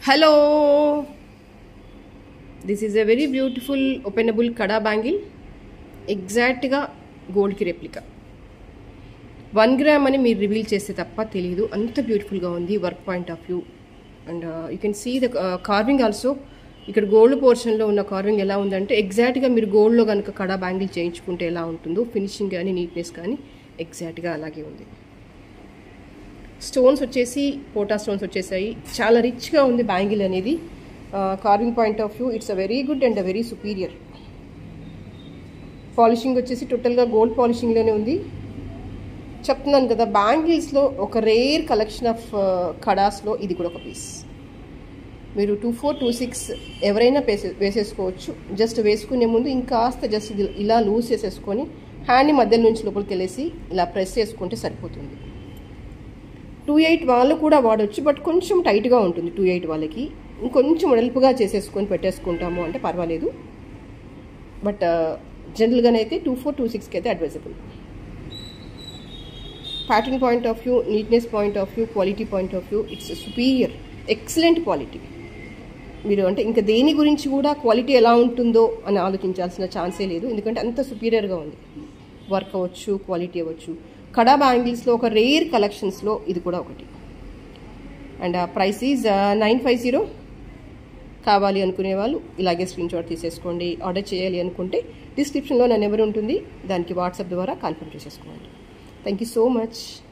hello this is a very beautiful openable kada bangle ఎగ్జాక్ట్గా గోల్డ్కి replica one gram అని మీరు రివీల్ చేస్తే తప్ప తెలియదు అంత బ్యూటిఫుల్గా ఉంది work point of view and you can see the carving also ఇక్కడ గోల్డ్ పోర్షన్లో ఉన్న కార్వింగ్ ఎలా ఉందంటే ఎగ్జాక్ట్గా మీరు గోల్డ్లో కనుక కడా బ్యాంగిల్ చేయించుకుంటే ఎలా ఉంటుందో ఫినిషింగ్ కానీ నీట్నెస్ కానీ ఎగ్జాక్ట్గా అలాగే ఉంది స్టోన్స్ వచ్చేసి పోటా స్టోన్స్ వచ్చేసాయి చాలా రిచ్గా ఉంది బ్యాంగిల్ అనేది carving point of view it's a very good and a very superior polishing వచ్చేసి టోటల్గా గోల్డ్ పాలిషింగ్లోనే ఉంది చెప్తున్నాను కదా బ్యాంగిల్స్లో ఒక రేర్ కలెక్షన్ ఆఫ్ కడాస్లో ఇది కూడా ఒక పీస్ మీరు టూ ఫోర్ టూ సిక్స్ ఎవరైనా వేసే వేసేసుకోవచ్చు జస్ట్ వేసుకునే ముందు ఇంకాస్త జస్ట్ ఇది ఇలా లూజ్ చేసేసుకొని హ్యాండ్ని మధ్య నుంచి లోపలికి వెళ్ళేసి ఇలా ప్రెస్ చేసుకుంటే సరిపోతుంది టూ ఎయిట్ వాళ్ళు కూడా వాడచ్చు బట్ కొంచెం టైట్గా ఉంటుంది టూ ఎయిట్ వాళ్ళకి ఇంకొంచెం వెడల్పుగా చేసేసుకొని పెట్టేసుకుంటాము అంటే పర్వాలేదు బట్ జనరల్గానైతే టూ ఫోర్ టూ సిక్స్కి అయితే advisable pattern point of view neatness point of view quality point of view it's superior excellent quality మీరు అంటే ఇంకా దేని గురించి కూడా క్వాలిటీ ఎలా ఉంటుందో అని ఆలోచించాల్సిన ఛాన్సే లేదు ఎందుకంటే అంత సుపీరియర్గా ఉంది వర్క్ అవ్వచ్చు క్వాలిటీ అవ్వచ్చు కడా బ్యాంగిల్స్లో ఒక రేర్ కలెక్షన్స్లో ఇది కూడా ఒకటి and uh price is nine five zero కావాలి అనుకునే వాళ్ళు ఇలాగే స్క్రీన్ షాట్ తీసేసుకోండి ఆర్డర్ చేయాలి అనుకుంటే డిస్క్రిప్షన్లో నా నెంబర్ ఉంటుంది దానికి వాట్సాప్ ద్వారా కన్ఫర్మ్ చేసేసుకోండి థ్యాంక్ యూ సో మచ్